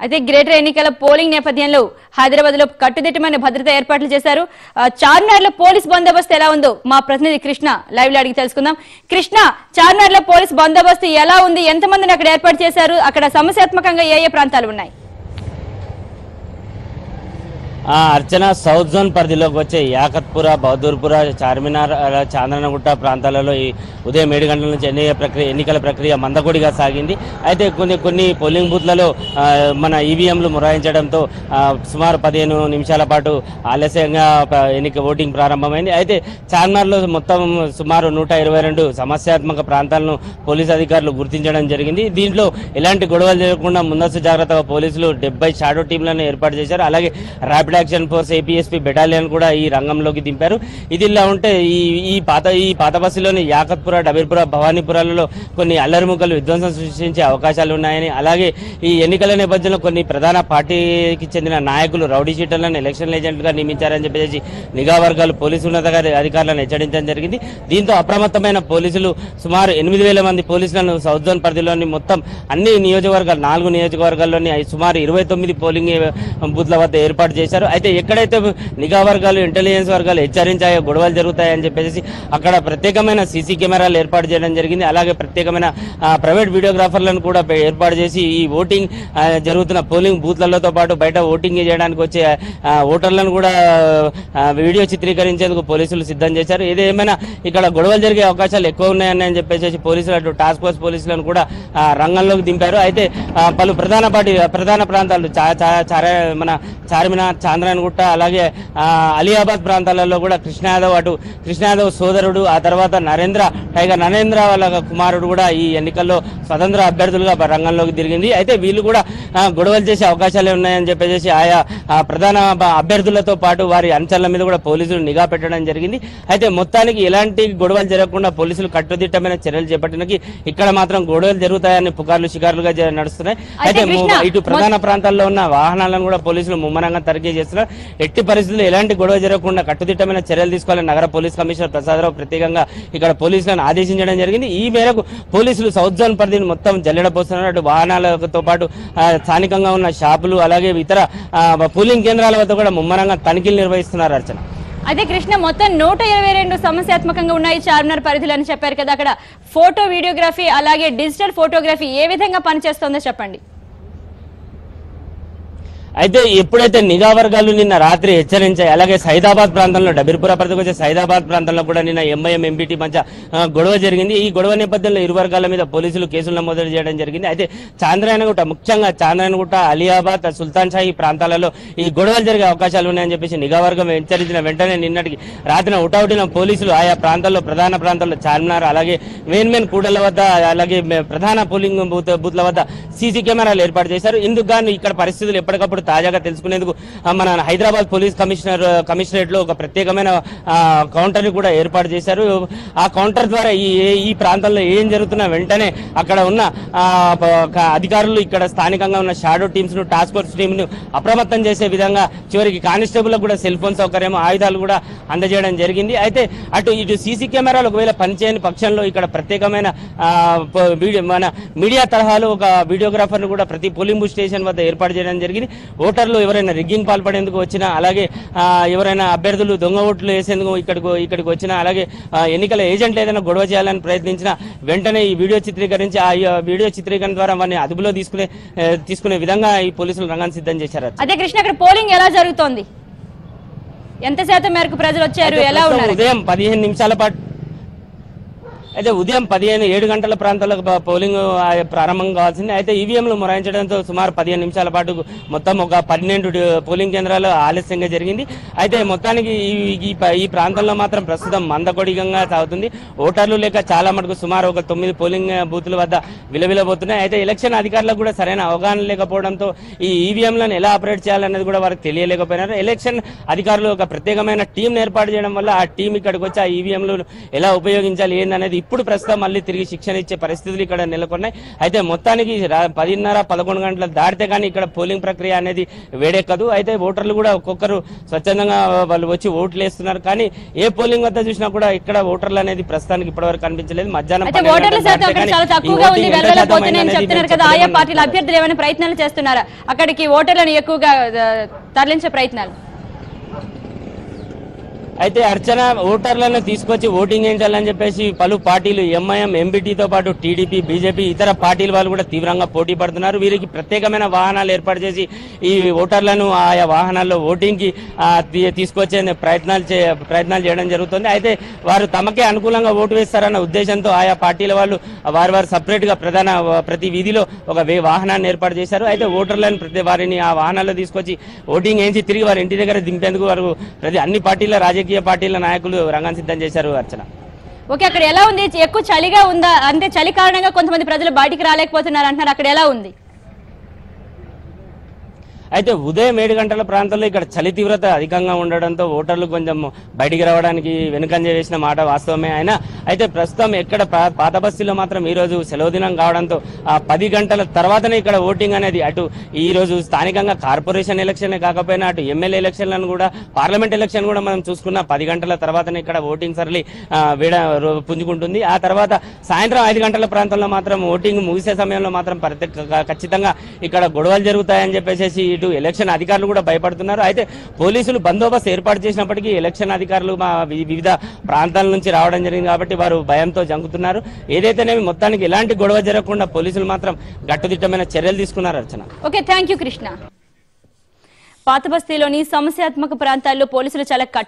అయితే గ్రేటర్ ఎన్నికల పోలింగ్ నేపథ్యంలో హైదరాబాద్ లో కట్టుదిట్టమైన భద్రత ఏర్పాట్లు చేశారు ఆ, చార్మినార్ లో పోలీస్ బందోబస్తు ఎలా ఉందో మా ప్రతినిధి కృష్ణ లైవ్ లో అడిగి తెలుసుకుందాం కృష్ణ చార్మినార్ లో పోలీస్ బందోబస్తు ఎలా ఉంది ఎంతమందిని అక్కడ ఏర్పాటు చేశారు అక్కడ సమస్యాత్మకంగా ఏ ఏ ప్రాంతాలు ఉన్నాయి ఆ, అర్చన సౌత్ జోన్ పరిధిలోకి వచ్చే యాకత్పుర బహదూర్పుర చార్మినార్ అలా చాంద్రనగుట్ట ప్రాంతాలలో ఈ ఉదయం ఏడు గంటల నుంచి ఎన్నికల ప్రక్రియ ఎన్నికల ప్రక్రియ మందకొడిగా సాగింది అయితే కొన్ని కొన్ని పోలింగ్ బూత్లలో ఆ, మన ఈవీఎంలు మొరాయించడంతో ఆ, సుమారు పదిహేను నిమిషాల పాటు ఆలస్యంగా ప- ఎన్నిక ఓటింగ్ ప్రారంభమైంది అయితే చార్మినార్లో మొత్తం సుమారు నూట ఇరవై రెండు సమస్యాత్మక ప్రాంతాలను పోలీసు అధికారులు గుర్తించడం జరిగింది దీంట్లో ఎలాంటి గొడవలు జరగకుండా ముందస్తు జాగ్రత్తగా పోలీసులు డెబ్బై షాడో టీంలను ఏర్పాటు చేశారు అలాగే rapid action force APSP battalion కూడా ఈ రంగంలోకి దింపారు ఇది ఇలా ఉంటే ఈ ఈ పాత ఈ పాత బస్సులోని యాకత్పుర డబీర్పుర భవానీపురాలలో కొన్ని అల్లరిముక్కలు విధ్వంసం సృష్టించే అవకాశాలు ఉన్నాయని అలాగే ఈ ఎన్నికల నేపథ్యంలో కొన్ని ప్రధాన పార్టీకి చెందిన నాయకులు రౌడీ షీటర్లను ఎలక్షన్ ఏజెంట్గా నియమించారని చెప్పేసి నిఘా వర్గాలు పోలీసు ఉన్నత అధికారులను హెచ్చరించడం జరిగింది దీంతో అప్రమత్తమైన పోలీసులు సుమారు ఎనిమిది వేల మంది పోలీసులను సౌత్ జోన్ పరిధిలోని మొత్తం అన్ని నియోజకవర్గాలు నాలుగు నియోజకవర్గాల్లోని ఐ- సుమారు ఇరవై తొమ్మిది పోలింగ్ బూత్ల వద్ద ఏర్పాటు చేశారు అయితే ఎక్కడైతే నిఘా వర్గాలు ఇంటెలిజెన్స్ వర్గాలు హెచ్చరించాయో గొడవలు జరుగుతాయని చెప్పేసి అక్కడ ప్రత్యేకమైన సీసీ కెమెరాలు ఏర్పాటు చేయడం జరిగింది అలాగే ప్రత్యేకమైన ఆ, ప్రైవేట్ వీడియోగ్రాఫర్లను కూడా పె- ఏర్పాటు చేసి ఈ ఓటింగ్ ఆ, జరుగుతున్న పోలింగ్ బూత్లతో పాటు బయట ఓటింగ్ చేయడానికి వచ్చే ఆ, ఓటర్లను కూడా ఆ, వీడియో చిత్రీకరించేందుకు పోలీసులు సిద్ధం చేశారు ఏదేమైనా ఇక్కడ గొడవలు జరిగే అవకాశాలు ఎక్కువ ఉన్నాయని అని చెప్పేసి పోలీసులు అటు టాస్క్ ఫోర్స్ పోలీసులను కూడా ఆ, రంగంలోకి దింపారు అయితే ఆ, పలు ప్రధాన పార్టీ ప్రధాన ప్రాంతాలు చా చా- చార మన చార్మినార్ చాంద్రాయణగుట్ట అలాగే ఆ, అలియాబాద్ ప్రాంతాలలో కూడా కృష్ణ యాదవ్ అటు కృష్ణ యాదవ్ సోదరుడు ఆ తర్వాత నరేంద్ర టైగర్ నరేంద్ర వాళ్ళ కుమారుడు కూడా ఈ ఎన్నికల్లో స్వతంత్ర అభ్యర్థులుగా రంగంలోకి తిరిగింది అయితే వీళ్ళు కూడా ఆ, గొడవలు చేసే అవకాశాలే ఉన్నాయని చెప్పేసి ఆయా ఆ, ప్రధాన బ- అభ్యర్థులతో పాటు వారి అంచనాల మీద కూడా పోలీసులు నిఘా పెట్టడం జరిగింది అయితే మొత్తానికి ఎలాంటి గొడవలు జరగకుండా పోలీసులు కట్టుదిట్టమైన చర్యలు చేపట్టడానికి ఇక్కడ మాత్రం గొడవలు జరుగుతాయని పుకార్లు షికారులుగా జ- నడుస్తున్నాయి అయితే అయితే కృష్ణ, ము- ఇటు ప్రధాన ప్రాంతాల్లో ఉన్న వాహనాలను కూడా పోలీసులు ముమ్మరంగా తనిఖీ చేస్తున్నారు ఎట్టి పరిస్థితుల్లో ఎలాంటి గొడవ జరగకుండా కట్టుదిట్టమైన చర్యలు తీసుకోవాలని నగర పోలీస్ కమిషనర్ ప్రసాదరావు ప్రత్యేకంగా ఇక్కడ పోలీసులను ఆదేశించడం జరిగింది ఈ మేరకు పోలీసులు సౌత్ జోన్ పరిధిని మొత్తం జల్లెడపోస్తున్నారు అటు వాహనాలతో పాటు ఆ, స్థానికంగా ఉన్న షాపులు అలాగే ఇతర ఆ, పోలింగ్ కేంద్రాల వద్ద కూడా ముమ్మరంగా తనిఖీలు నిర్వహిస్తున్నారు అర్చన అయితే కృష్ణ మొత్తం నూట ఇరవై రెండు సమస్యాత్మకంగా ఉన్నాయి చార్మినార్ పరిధిలో అని చెప్పారు కదా అక్కడ ఫోటో వీడియోగ్రఫీ అలాగే డిజిటల్ ఫోటోగ్రఫీ ఏ విధంగా పనిచేస్తుందో చెప్పండి అయితే ఎప్పుడైతే నిఘా వర్గాలు నిన్న రాత్రి హెచ్చరించాయి అలాగే సైదాబాద్ ప్రాంతంలో డబీర్పుర పరిధికి వచ్చే సైదాబాద్ ప్రాంతంలో కూడా నిన్న ఎంఐఎం ఎంపీటీ మధ్య ఆ, గొడవ జరిగింది ఈ గొడవ నేపథ్యంలో ఇరు వర్గాల మీద పోలీసులు కేసులు నమోదు చేయడం జరిగింది అయితే చాంద్రాయనగుట్ట ముఖ్యంగా చాంద్రాయనగుట్ట అలియాబాద్ సుల్తాన్ షాహీ ప్రాంతాలలో ఈ గొడవలు జరిగే అవకాశాలు ఉన్నాయని చెప్పేసి నిఘా వర్గం హెచ్చరించిన వెంటనే నిన్నటికి రాత్రిన ఉటావుటిన పోలీసులు ఆయా ప్రాంతాల్లో ప్రధాన ప్రాంతాల్లో చార్మినార్ అలాగే మెయిన్ మెయిన్ కూడళ్ల వద్ద అలాగే మే- ప్రధాన పోలింగ్ బూత్ బూత్ల వద్ద సీసీ కెమెరాలు ఏర్పాటు చేశారు ఇందుకు గాను ఇక్కడ పరిస్థితులు ఎప్పటికప్పుడు తాజాగా తెలుసుకునేందుకు ఆ, మన హైదరాబాద్ పోలీస్ కమిషనర్ కమిషనరేట్ లో ఒక ప్రత్యేకమైన కౌంటర్ ని కూడా ఏర్పాటు చేశారు ఆ కౌంటర్ ద్వారా ఈ ఈ ప్రాంతంలో ఏం జరుగుతున్నా వెంటనే అక్కడ ఉన్న ఆ, ప- క- అధికారులు ఇక్కడ స్థానికంగా ఉన్న షాడో టీమ్స్ ను టాస్క్ ఫోర్స్ టీమ్ ను అప్రమత్తం చేసే విధంగా చివరికి కానిస్టేబుల్ కూడా సెల్ ఫోన్ సౌకర్యం ఆయుధాలు కూడా అందజేయడం జరిగింది అయితే అటు ఇటు సీసీ కెమెరాలు ఒకవేళ పనిచేయని పక్షంలో ఇక్కడ ప్రత్యేకమైన ఆ, ప- వీడియో మన మీడియా తరహాలో ఒక వీడియోగ్రాఫర్ ను కూడా ప్రతి పోలింగ్ బూత్ స్టేషన్ వద్ద ఏర్పాటు చేయడం జరిగింది ఓటర్లు ఎవరైనా రిగ్గింగ్ పాల్పడేందుకు వచ్చినా అలాగే ఆ, ఎవరైనా అభ్యర్థులు దొంగ ఓట్లు వేసేందుకు ఇక్కడికి ఇక్కడికి వచ్చినా అలాగే ఆ, ఎన్నికల ఏజెంట్లు ఏదైనా గొడవ చేయాలని ప్రయత్నించినా వెంటనే ఈ వీడియో చిత్రీకరించి ఆ ఈ వీడియో చిత్రీకరణ ద్వారా వారిని అదుపులో తీసుకునే ఆ, తీసుకునే విధంగా ఈ పోలీసులు రంగాన్ని సిద్ధం చేశారు అదే కృష్ణ అక్కడ పోలింగ్ ఎలా జరుగుతోంది ఎంత శాతం మేరకు ప్రజలు వచ్చారు అయితే ఎలా ప్రస్తుతం ఉన్నారు ఉదయం పదిహేను నిమిషాల పాటు అయితే ఉదయం పదిహేను ఏడు గంటల ప్రాంతాలకు ప- పోలింగ్ ఆ, ప్రారంభం కావాల్సింది అయితే ఈవీఎంలు మొరాయించడంతో సుమారు పదిహేను నిమిషాల పాటు మొత్తం ఒక పన్నెండు డి- పోలింగ్ కేంద్రాలు ఆలస్యంగా జరిగింది అయితే మొత్తానికి ఈ- ఈ ప- ఈ ప్రాంతంలో మాత్రం ప్రస్తుతం మందకొడిగంగా సాగుతుంది ఓటర్లు లేక చాలా మటుకు సుమారు ఒక తొమ్మిది పోలింగ్ బూతుల వద్ద విలవిలబోతున్నాయి అయితే ఎలక్షన్ అధికారులకు కూడా సరైన అవగాహన లేకపోవడంతో ఈ ఈవీఎంలను ఎలా ఆపరేట్ చేయాలనేది కూడా వారికి తెలియలేకపోయినారు ఎలక్షన్ అధికారులు ఒక ప్రత్యేకమైన టీం ఏర్పాటు చేయడం వల్ల ఆ టీం ఇక్కడికి వచ్చి ఆ ఈవీఎంలు ఎలా ఉపయోగించాలి ఏందనేది ఇప్పుడు ప్రస్తుతం మళ్ళీ తిరిగి శిక్షణ ఇచ్చే పరిస్థితులు ఇక్కడ నెలకొన్నాయి అయితే మొత్తానికి రా- పదిన్నర పదకొండు గంటల దాటితే కానీ ఇక్కడ పోలింగ్ ప్రక్రియ అనేది వేడెక్కదు అయితే ఓటర్లు కూడా ఒక్కొక్కరు స్వచ్ఛందంగా వాళ్ళు వచ్చి ఓట్లు వేస్తున్నారు కానీ ఏ పోలింగ్ వద్ద చూసినా కూడా ఇక్కడ ఓటర్లు అనేది ప్రస్తుతానికి ఇప్పటివరకు కనిపించలేదు మధ్యాహ్నం అయితే పన్నెండు ఓటర్ల గంటల శాతం దాటితే అక్కడ కానీ చాలా ఈ తక్కువగా ఉంది ఓటింగ్ ఎంత వెళ్ళల శాతం పోతున్నాయని అయిందనేది చెప్తున్నారు మేము కదా ఆయా చెప్పలేము. పార్టీల అభ్యర్థులు ఏమైనా ప్రయత్నాలు చేస్తున్నారా అక్కడికి ఓటర్లను ఎక్కువగా ఆ, తరలించే ప్రయత్నాలు అయితే అర్చన ఓటర్లను తీసుకొచ్చి ఓటింగ్ వేయించాలని చెప్పేసి పలు పార్టీలు ఎంఐఎం ఎంబీటీతో పాటు టీడీపీ బీజేపీ ఇతర పార్టీల వాళ్ళు కూడా తీవ్రంగా పోటీ పడుతున్నారు వీరికి ప్రత్యేకమైన వాహనాలు ఏర్పాటు చేసి ఈ ఓటర్లను ఆయా వాహనాల్లో ఓటింగ్ కి ఆ, తీ- తీసుకొచ్చే ప్రయత్నాలు చే ప్రయత్నాలు చేయడం జరుగుతుంది అయితే వారు తమకే అనుకూలంగా ఓటు వేస్తారన్న ఉద్దేశంతో ఆయా పార్టీల వాళ్ళు వారు వారు సపరేట్ గా ప్రధాన ఆ, ప్రతి వీధిలో ఒక వే వాహనాన్ని ఏర్పాటు చేశారు అయితే ఓటర్లను ప్రతి వారిని ఆ వాహనాల్లో తీసుకొచ్చి ఓటింగ్ వేయించి తిరిగి వారి ఇంటి దగ్గర దింపేందుకు వారు ప్రతి అన్ని పార్టీల రాజకీయ పార్టీల నాయకులు రంగం సిద్ధం చేశారు అర్చన ఓకే అక్కడ ఎలా ఉంది ఎక్కువ చలిగా ఉందా అంటే చలి కారణంగా కొంతమంది ప్రజలు బయటికి రాలేకపోతున్నారు అంటున్నారు అక్కడ ఎలా ఉంది అయితే ఉదయం ఏడు గంటల ప్రాంతంలో ఇక్కడ చలి తీవ్రత అధికంగా ఉండడంతో ఓటర్లు కొంచెం బయటికి రావడానికి వెనుకంజ వేసిన మాట వాస్తవమే అయినా అయితే ప్రస్తుతం ఎక్కడ పా- పాత బస్తీలో మాత్రం ఈ రోజు సెలవు దినం కావడంతో ఆ పది గంటల తర్వాతనే ఇక్కడ ఓటింగ్ అనేది అటు ఈ రోజు స్థానికంగా కార్పొరేషన్ ఎలక్షన్ కాకపోయినా అటు ఎమ్మెల్యే ఎలక్షన్లను కూడా పార్లమెంట్ ఎలక్షన్ కూడా మనం చూసుకున్న పది గంటల తర్వాతనే ఇక్కడ ఓటింగ్ సరళి ఆ, వేడ రో- పుంజుకుంటుంది ఆ తర్వాత సాయంత్రం ఐదు గంటల ప్రాంతంలో మాత్రం ఓటింగ్ ముగిసే సమయంలో మాత్రం ప్రతి క- ఖచ్చితంగా ఇక్కడ గొడవలు జరుగుతాయని చెప్పేసి ఇటు ఎలక్షన్ అధికారులు కూడా భయపడుతున్నారు అయితే పోలీసులు బందోబస్తు ఏర్పాటు చేసినప్పటికీ ఎలక్షన్ అధికారులు మా వి- వివిధ ప్రాంతాల నుంచి రావడం జరిగింది కాబట్టి వారు భయంతో జంకుతున్నారు ఏదైతేనేమి మొత్తానికి ఎలాంటి గొడవ జరగకుండా పోలీసులు మాత్రం గట్టుదిట్టమైన చర్యలు తీసుకున్నారు Archana okay thank you Krishna పాత బస్తీలోని సమస్యాత్మక ప్రాంతాల్లో పోలీసులు చాలా